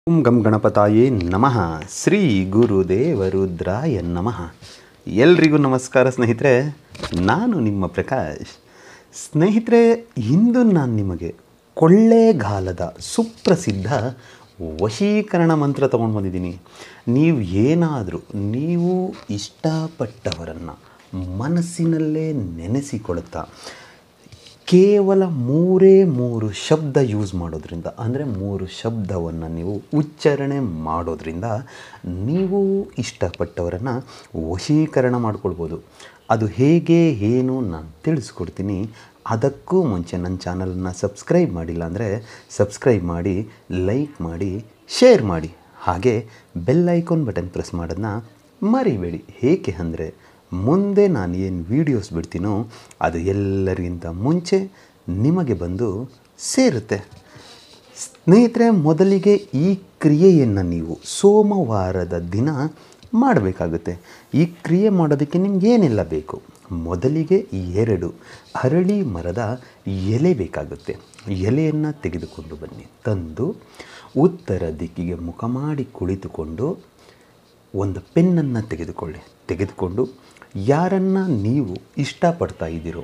ಓಂ ಗಂ ಗಣಪತಾಯೇ ನಮಃ ಶ್ರೀ ಗುರುದೇವರುದ್ರಾಯ ನಮಃ ಎಲ್ರಿಗೂ ನಮಸ್ಕಾರ ಸ್ನೇಹಿತರೆ ನಾನು ನಿಮ್ಮ ಪ್ರಕಾಶ್ ಸ್ನೇಹಿತರೆ ಇಂದು ನಾನು ನಿಮಗೆ ಕೊಳ್ಳೇಗಾಲದ ಸುಪ್ರಸಿದ್ಧ ವಶೀಕರಣ ಮಂತ್ರ ತೊಗೊಂಡು ಬಂದಿದ್ದೀನಿ ನೀವು ಏನಾದರೂ ನೀವು ಇಷ್ಟಪಟ್ಟವರನ್ನು ಮನಸ್ಸಿನಲ್ಲೇ ನೆನೆಸಿಕೊಳ್ಳುತ್ತಾ ಕೇವಲ ಮೂರೇ ಮೂರು ಶಬ್ದ ಯೂಸ್ ಮಾಡೋದ್ರಿಂದ ಅಂದರೆ ಮೂರು ಶಬ್ದವನ್ನು ನೀವು ಉಚ್ಚಾರಣೆ ಮಾಡೋದ್ರಿಂದ ನೀವು ಇಷ್ಟಪಟ್ಟವರನ್ನು ವಶೀಕರಣ ಮಾಡ್ಕೊಳ್ಬೋದು ಅದು ಹೇಗೆ ಏನು ನಾನು ತಿಳಿಸ್ಕೊಡ್ತೀನಿ ಅದಕ್ಕೂ ಮುಂಚೆ ನನ್ನ ಚಾನಲನ್ನು ಸಬ್ಸ್ಕ್ರೈಬ್ ಮಾಡಿಲ್ಲ ಅಂದರೆ ಸಬ್ಸ್ಕ್ರೈಬ್ ಮಾಡಿ ಲೈಕ್ ಮಾಡಿ ಶೇರ್ ಮಾಡಿ ಹಾಗೆ ಬೆಲ್ ಐಕಾನ್ ಬಟನ್ ಪ್ರೆಸ್ ಮಾಡೋದನ್ನ ಮರಿಬೇಡಿ ಏಕೆ ಅಂದರೆ ಮುಂದೆ ನಾನು ಏನು ವೀಡಿಯೋಸ್ ಬಿಡ್ತೀನೋ ಅದು ಎಲ್ಲರಿಗಿಂತ ಮುಂಚೆ ನಿಮಗೆ ಬಂದು ಸೇರುತ್ತೆ ಸ್ನೇಹಿತರೆ ಮೊದಲಿಗೆ ಈ ಕ್ರಿಯೆಯನ್ನು ನೀವು ಸೋಮವಾರದ ದಿನ ಮಾಡಬೇಕಾಗುತ್ತೆ ಈ ಕ್ರಿಯೆ ಮಾಡೋದಕ್ಕೆ ನಿಮಗೇನೆಲ್ಲ ಬೇಕು ಮೊದಲಿಗೆ ಎರಡು ಅರಳಿ ಮರದ ಎಲೆ ಬೇಕಾಗುತ್ತೆ ಎಲೆಯನ್ನು ತೆಗೆದುಕೊಂಡು ಬನ್ನಿ ತಂದು ಉತ್ತರ ದಿಕ್ಕಿಗೆ ಮುಖ ಮಾಡಿ ಕುಳಿತುಕೊಂಡು ಒಂದು ಪೆನ್ನನ್ನು ತೆಗೆದುಕೊಳ್ಳಿ ತೆಗೆದುಕೊಂಡು ಯಾರನ್ನು ನೀವು ಇಷ್ಟಪಡ್ತಾ ಇದ್ದೀರೋ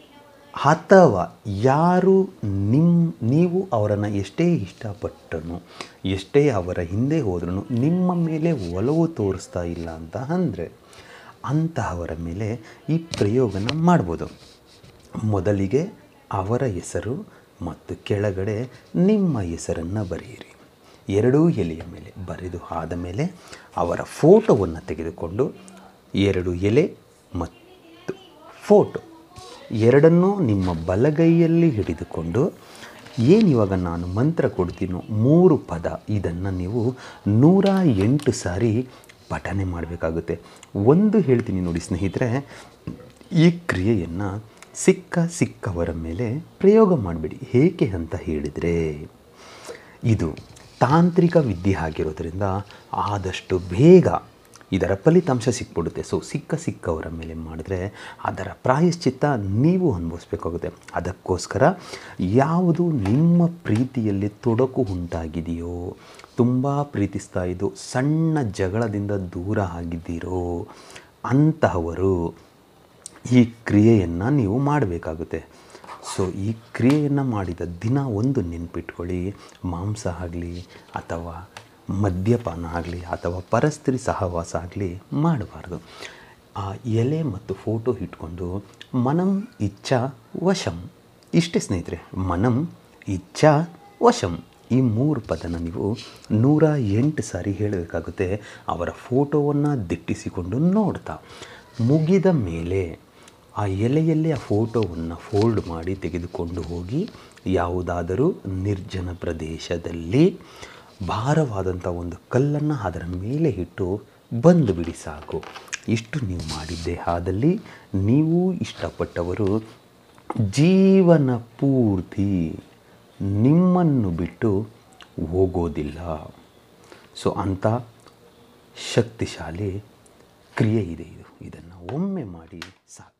ಅಥವಾ ಯಾರು ನಿಮ್ಮ ನೀವು ಅವರನ್ನು ಎಷ್ಟೇ ಇಷ್ಟಪಟ್ಟನು ಎಷ್ಟೇ ಅವರ ಹಿಂದೆ ಹೋದ್ರೂ ನಿಮ್ಮ ಮೇಲೆ ಒಲವು ತೋರಿಸ್ತಾ ಇಲ್ಲ ಅಂತ ಅಂದರೆ ಅಂತಹವರ ಮೇಲೆ ಈ ಪ್ರಯೋಗನ ಮಾಡ್ಬೋದು ಮೊದಲಿಗೆ ಅವರ ಹೆಸರು ಮತ್ತು ಕೆಳಗಡೆ ನಿಮ್ಮ ಹೆಸರನ್ನು ಬರೆಯಿರಿ ಎರಡೂ ಎಲೆಯ ಮೇಲೆ ಬರೆದು ಆದ ಮೇಲೆ ಅವರ ಫೋಟೋವನ್ನು ತೆಗೆದುಕೊಂಡು ಎರಡು ಎಲೆ ಮತ್ತು ಫೋಟೋ ಎರಡನ್ನೂ ನಿಮ್ಮ ಬಲಗೈಯಲ್ಲಿ ಹಿಡಿದುಕೊಂಡು ಏನು ಇವಾಗ ನಾನು ಮಂತ್ರ ಕೊಡ್ತೀನೋ ಮೂರು ಪದ ಇದನ್ನು ನೀವು ನೂರ ಎಂಟು ಸಾರಿ ಪಠನೆ ಮಾಡಬೇಕಾಗುತ್ತೆ ಒಂದು ಹೇಳ್ತೀನಿ ನೋಡಿ ಸ್ನೇಹಿತರೆ ಈ ಕ್ರಿಯೆಯನ್ನು ಸಿಕ್ಕ ಸಿಕ್ಕವರ ಮೇಲೆ ಪ್ರಯೋಗ ಮಾಡಿಬಿಡಿ ಹೇಗೆ ಅಂತ ಹೇಳಿದರೆ ಇದು ತಾಂತ್ರಿಕ ವಿದ್ಯೆ ಆಗಿರೋದ್ರಿಂದ ಆದಷ್ಟು ಬೇಗ ಇದರ ಫಲಿತಾಂಶ ಸಿಕ್ಬಿಡುತ್ತೆ ಸೊ ಸಿಕ್ಕ ಸಿಕ್ಕವರ ಮೇಲೆ ಮಾಡಿದ್ರೆ ಅದರ ಪ್ರಾಯಶ್ಚಿತ್ತ ನೀವು ಅನುಭವಿಸ್ಬೇಕಾಗುತ್ತೆ ಅದಕ್ಕೋಸ್ಕರ ಯಾವುದು ನಿಮ್ಮ ಪ್ರೀತಿಯಲ್ಲಿ ತೊಡಕು ಉಂಟಾಗಿದೆಯೋ ತುಂಬ ಪ್ರೀತಿಸ್ತಾ ಇದ್ದು ಸಣ್ಣ ಜಗಳದಿಂದ ದೂರ ಆಗಿದ್ದೀರೋ ಅಂತಹವರು ಈ ಕ್ರಿಯೆಯನ್ನು ನೀವು ಮಾಡಬೇಕಾಗುತ್ತೆ ಸೊ ಈ ಕ್ರಿಯೆಯನ್ನು ಮಾಡಿದ ದಿನ ಒಂದು ನೆನ್ಪಿಟ್ಕೊಳ್ಳಿ ಮಾಂಸ ಆಗಲಿ ಅಥವಾ ಮದ್ಯಪಾನ ಆಗಲಿ ಅಥವಾ ಪರಸ್ತ್ರೀ ಸಹವಾಸ ಆಗಲಿ ಮಾಡಬಾರ್ದು ಆ ಎಲೆ ಮತ್ತು ಫೋಟೋ ಇಟ್ಕೊಂಡು ಮನಂ ಇಚ್ಛಾ ವಶಂ ಇಷ್ಟೇ ಸ್ನೇಹಿತರೆ ಮನಂ ಇಚ್ಛಾ ವಶಂ ಈ ಮೂರು ಪದನ ನೀವು ನೂರ ಎಂಟು ಸಾರಿ ಹೇಳಬೇಕಾಗುತ್ತೆ ಅವರ ಫೋಟೋವನ್ನು ದಿಟ್ಟಿಸಿಕೊಂಡು ನೋಡ್ತಾ ಮುಗಿದ ಮೇಲೆ ಆ ಎಲೆಯಲ್ಲಿ ಆ ಫೋಟೋವನ್ನು ಫೋಲ್ಡ್ ಮಾಡಿ ತೆಗೆದುಕೊಂಡು ಹೋಗಿ ಯಾವುದಾದರೂ ನಿರ್ಜನ ಪ್ರದೇಶದಲ್ಲಿ ಭಾರವಾದಂಥ ಒಂದು ಕಲ್ಲನ್ನು ಅದರ ಮೇಲೆ ಇಟ್ಟು ಬಂದು ಬಿಡಿ ಸಾಕು ಇಷ್ಟು ನೀವು ಮಾಡಿದ್ದೇ ಆದಲ್ಲಿ ನೀವು ಇಷ್ಟಪಟ್ಟವರು ಜೀವನ ಪೂರ್ತಿ ನಿಮ್ಮನ್ನು ಬಿಟ್ಟು ಹೋಗೋದಿಲ್ಲ ಸೊ ಅಂಥ ಶಕ್ತಿಶಾಲಿ ಕ್ರಿಯೆ ಇದೆ ಇದು ಇದನ್ನು ಒಮ್ಮೆ ಮಾಡಿ ಸಾಕು